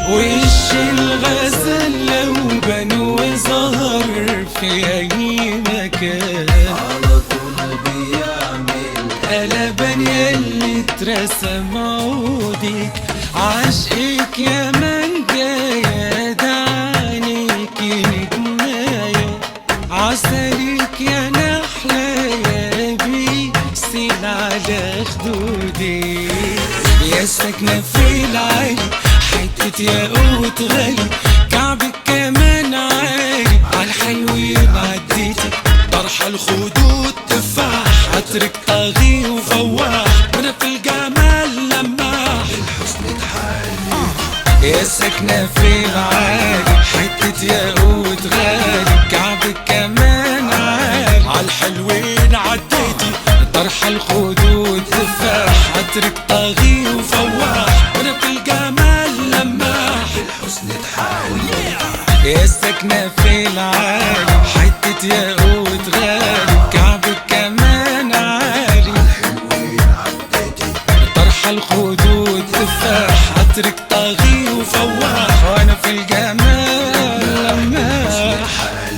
وش الغزل لو بان وظهر في اي مكان على طول بيعمل قلبان يلي اترسم عودك عشقك يا من جاية دعانيك نجماية عسلك يا نحلة يا بيسيل على خدودي يا ساكنة في العالي حتة ياقوت غالي كعبك كمان عالي عالحلو بعديتي طرح الخدود تفاح عطرك طاغي وفواح وانا في الجمال لماح الحسن اتحل يا ساكنة في العالي حتة ياقوت غالي كعبك كمان عالي عالحلوين عديتي طرح الخدود تفاح عطرك طاغي وفواح وانا في الجمال لماح الحسن اتحل يا ساكنة في العالي حتة ياقوت غالي كعبك كمان عالي حلوين عديتي طرح الخدود تفاح عطرك طاغي وفواح وانا في الجمال لماح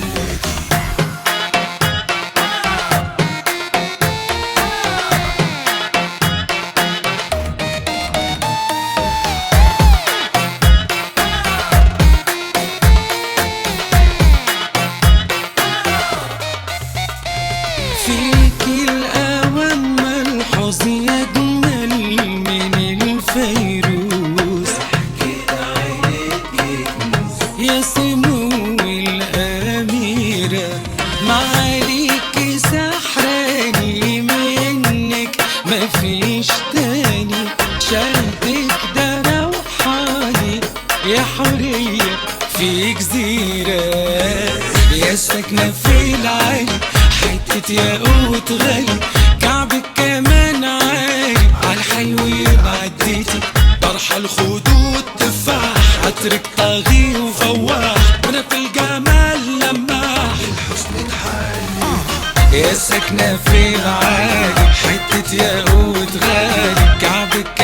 فيك الأوام ملحوظ يجمل من الفيروز كده عينيك يكنز يا سمو الأميرة معاليك سحراني منك مفيش تاني شهدك ده روحاني يا حرية في جزيرة يا ساكنة في العالي حتة ياقوت غالي كعبك كمان عالي عالحلو بعديتي طرح الخدود تفاح عطرك طاغي وفواح وانا في الجمال لماح الحسن اتحل يا ساكنة في العالي حتة ياقوت غالي كعبك